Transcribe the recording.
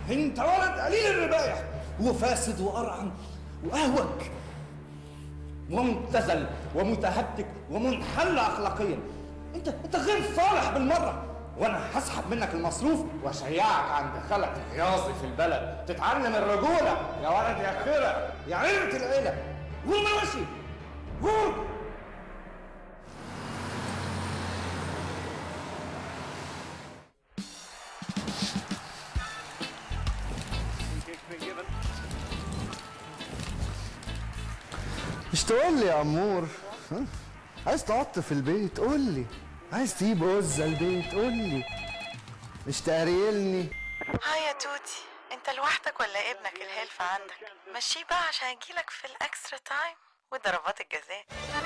انت ولد قليل الرباية وفاسد وقرعن واهوج ومبتذل ومتهتك ومنحل اخلاقيا انت انت غير صالح بالمره وانا هسحب منك المصروف واشيعك عند خالك رياضي في البلد تتعلم الرجوله يا ولد يا خيره يا عيلة العيله قوم ماشي قوم مش تقول لي يا امور ها؟ عايز تقعد في البيت قول لي عايز تجيب وزة البيت قول لي مش تقريلني ها يا توتي انت لوحدك ولا ابنك الهلف عندك مشيه بقى عشان اجيلك في الاكسترا تايم وضربات الجزاء